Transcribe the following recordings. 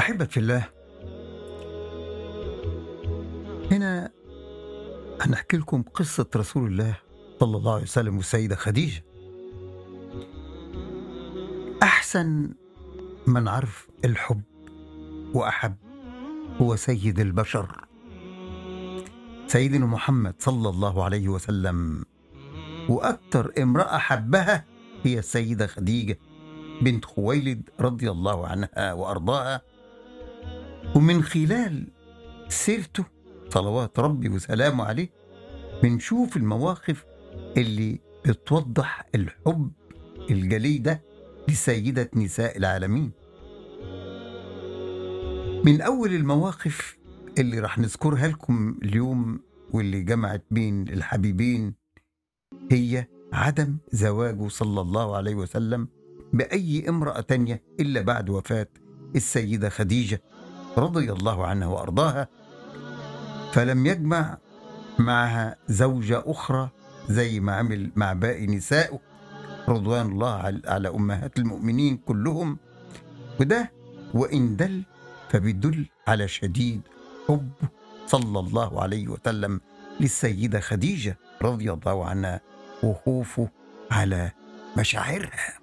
أحبة في الله هنا هنحكي لكم قصة رسول الله صلى الله عليه وسلم والسيدة خديجة أحسن من عرف الحب وأحب هو سيد البشر سيدنا محمد صلى الله عليه وسلم وأكثر امرأة حبها هي السيدة خديجة بنت خويلد رضي الله عنها وأرضاها ومن خلال سيرته صلوات ربي وسلامه عليه بنشوف المواقف اللي بتوضح الحب الجلي ده لسيدة نساء العالمين من أول المواقف اللي راح نذكرها لكم اليوم واللي جمعت بين الحبيبين هي عدم زواجه صلى الله عليه وسلم بأي امرأة تانية إلا بعد وفاة السيدة خديجة رضي الله عنها وأرضاها فلم يجمع معها زوجة أخرى زي ما عمل مع باقي نسائه رضوان الله على أمهات المؤمنين كلهم وده وإن دل فبيدل على شديد حبه صلى الله عليه وسلم للسيدة خديجة رضي الله عنها وخوفه على مشاعرها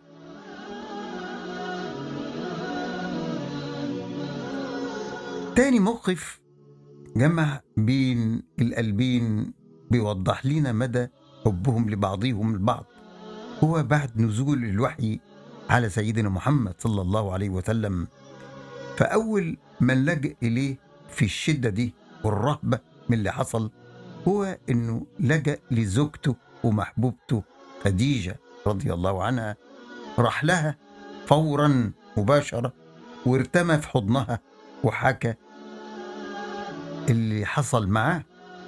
تاني موقف جمع بين القلبين بيوضح لنا مدى حبهم لبعضهم البعض هو بعد نزول الوحي على سيدنا محمد صلى الله عليه وسلم فأول من لجأ إليه في الشدة دي والرهبة من اللي حصل هو إنه لجأ لزوجته ومحبوبته خديجة رضي الله عنها راح لها فورا مباشرة وارتمى في حضنها وحكى اللي حصل معاه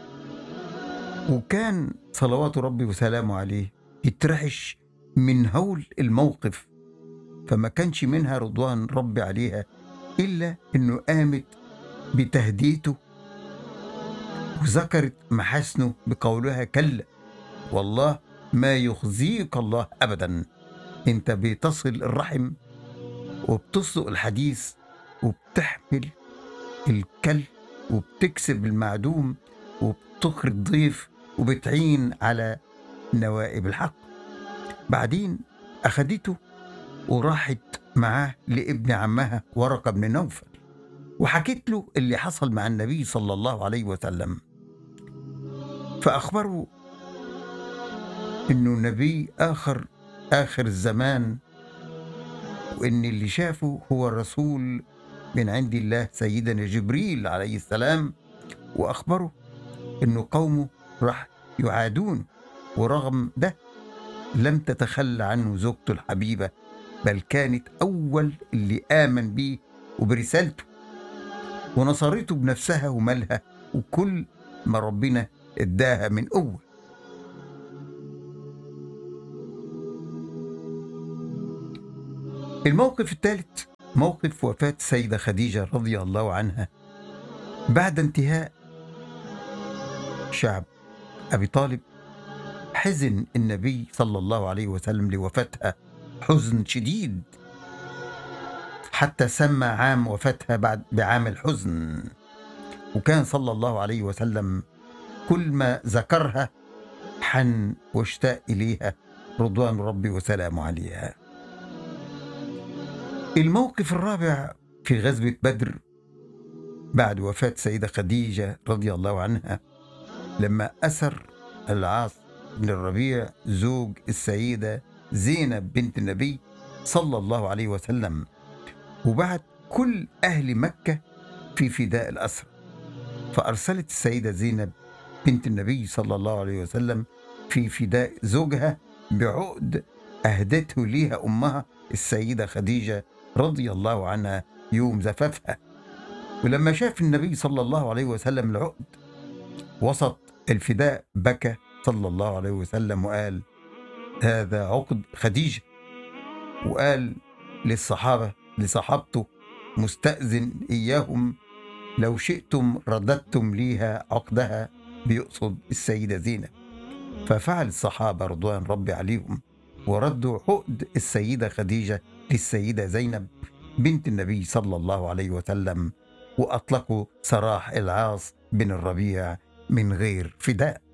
وكان صلوات ربي وسلامه عليه يترعش من هول الموقف فما كانش منها رضوان ربي عليها إلا إنه قامت بتهديته وذكرت محاسنه بقولها كلا والله ما يخزيك الله أبدا أنت بتصل الرحم وبتصدق الحديث وبتحمل الكل وبتكسب المعدوم وبتخرج ضيف وبتعين على نوائب الحق بعدين أخدته وراحت معاه لابن عمها ورقة بن نوفل وحكيت له اللي حصل مع النبي صلى الله عليه وسلم فأخبره إنه النبي آخر آخر الزمان وإن اللي شافه هو الرسول من عند الله سيدنا جبريل عليه السلام وأخبره إنه قومه راح يعادون ورغم ده لم تتخلى عنه زوجته الحبيبة بل كانت أول اللي آمن بيه وبرسالته ونصرته بنفسها ومالها وكل ما ربنا اداها من قوة الموقف الثالث موقف وفاة السيدة خديجة رضي الله عنها بعد انتهاء شعب أبي طالب حزن النبي صلى الله عليه وسلم لوفاتها حزن شديد حتى سمى عام وفاتها بعد بعام الحزن وكان صلى الله عليه وسلم كل ما ذكرها حن واشتاق إليها رضوان ربي وسلامه عليها الموقف الرابع في غزوة بدر بعد وفاة سيدة خديجة رضي الله عنها لما أسر العاص بن الربيع زوج السيدة زينب بنت النبي صلى الله عليه وسلم وبعد كل أهل مكة في فداء الأسر فأرسلت السيدة زينب بنت النبي صلى الله عليه وسلم في فداء زوجها بعقد أهدته ليها أمها السيدة خديجة رضي الله عنها يوم زفافها ولما شاف النبي صلى الله عليه وسلم العقد وسط الفداء بكى صلى الله عليه وسلم وقال هذا عقد خديجة وقال للصحابة لصحابته مستأذن إياهم لو شئتم رددتم ليها عقدها بيقصد السيدة زينب ففعل الصحابة رضوان ربي عليهم وردوا عقد السيدة خديجة للسيدة زينب بنت النبي صلى الله عليه وسلم وأطلقوا سراح العاص بن الربيع من غير فداء